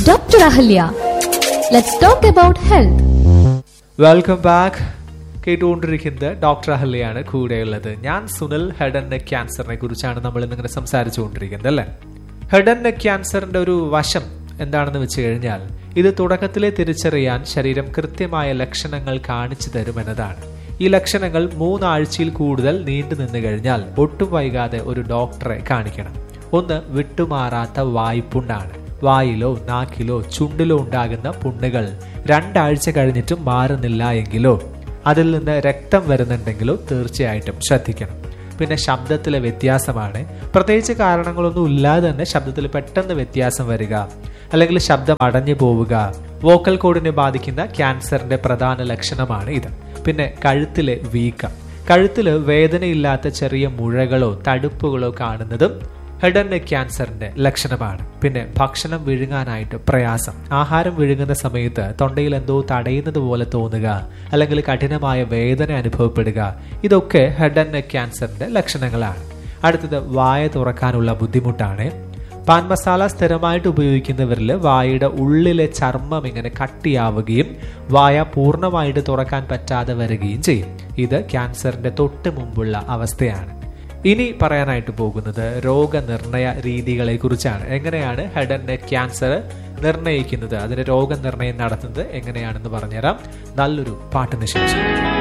Dr. Ahalya. Let's talk about health. Welcome back കേട്ടുകൊണ്ടിരിക്കുന്നത് doctor അഹല്യാണ് കൂടെയുള്ളത് ഞാൻ സുനിൽ ഹെഡ് ആൻഡ് നെക്ക് ക്യാൻസറിനെ കുറിച്ചാണ് നമ്മൾ ഇന്നിങ്ങനെ സംസാരിച്ചുകൊണ്ടിരിക്കുന്നത് അല്ലേ ഹെഡ് ആൻഡ് നെക്ക് ക്യാൻസറിന്റെ ഒരു വശം എന്താണെന്ന് വെച്ച് കഴിഞ്ഞാൽ ഇത് തുടക്കത്തിലെ തിരിച്ചറിയാൻ ശരീരം കൃത്യമായ ലക്ഷണങ്ങൾ കാണിച്ചു തരുമെന്നതാണ് ഈ ലക്ഷണങ്ങൾ മൂന്നാഴ്ചയിൽ കൂടുതൽ നീണ്ടു നിന്നു കഴിഞ്ഞാൽ ഒട്ടും വൈകാതെ ഒരു ഡോക്ടറെ കാണിക്കണം ഒന്ന് വിട്ടുമാറാത്ത വായ്പുണ്ണാണ് വായിലോ നാക്കിലോ ചുണ്ടിലോ ഉണ്ടാകുന്ന പുണ്ണുകൾ രണ്ടാഴ്ച കഴിഞ്ഞിട്ടും മാറുന്നില്ല എങ്കിലോ അതിൽ നിന്ന് രക്തം വരുന്നുണ്ടെങ്കിലോ തീർച്ചയായിട്ടും ശ്രദ്ധിക്കണം പിന്നെ ശബ്ദത്തിലെ വ്യത്യാസമാണ് പ്രത്യേകിച്ച് കാരണങ്ങളൊന്നും ഇല്ലാതെ തന്നെ ശബ്ദത്തിൽ പെട്ടെന്ന് വ്യത്യാസം വരിക അല്ലെങ്കിൽ ശബ്ദം അടഞ്ഞു പോവുക വോക്കൽ കോഡിനെ ബാധിക്കുന്ന ക്യാൻസറിന്റെ പ്രധാന ലക്ഷണമാണ് ഇത് പിന്നെ കഴുത്തിലെ വീക്കം കഴുത്തിൽ വേദനയില്ലാത്ത ചെറിയ മുഴകളോ തടുപ്പുകളോ കാണുന്നതും ഹെഡ് ആൻഡ് നെക്ക് ക്യാൻസറിന്റെ ലക്ഷണമാണ് പിന്നെ ഭക്ഷണം വിഴുങ്ങാനായിട്ട് പ്രയാസം ആഹാരം വിഴുങ്ങുന്ന സമയത്ത് തൊണ്ടയിൽ എന്തോ തടയുന്നത് പോലെ തോന്നുക അല്ലെങ്കിൽ കഠിനമായ വേദന അനുഭവപ്പെടുക ഇതൊക്കെ ഹെഡ് ആൻഡ് നെക്ക് ക്യാൻസറിന്റെ ലക്ഷണങ്ങളാണ് അടുത്തത് വായ തുറക്കാനുള്ള ബുദ്ധിമുട്ടാണ് പാൻ മസാല സ്ഥിരമായിട്ട് ഉപയോഗിക്കുന്നവരിൽ വായയുടെ ഉള്ളിലെ ചർമ്മം ഇങ്ങനെ കട്ടിയാവുകയും വായ പൂർണ്ണമായിട്ട് തുറക്കാൻ പറ്റാതെ വരികയും ചെയ്യും ഇത് ക്യാൻസറിന്റെ തൊട്ട് മുമ്പുള്ള അവസ്ഥയാണ് ഇനി പറയാനായിട്ട് പോകുന്നത് രോഗനിർണയ രീതികളെ കുറിച്ചാണ് എങ്ങനെയാണ് ഹെഡ് ആൻഡ് നെക്ക് ക്യാൻസർ നിർണയിക്കുന്നത് അതിന്റെ രോഗനിർണയം നടത്തുന്നത് എങ്ങനെയാണെന്ന് പറഞ്ഞുതരാം നല്ലൊരു പാട്ടിന് ശേഷം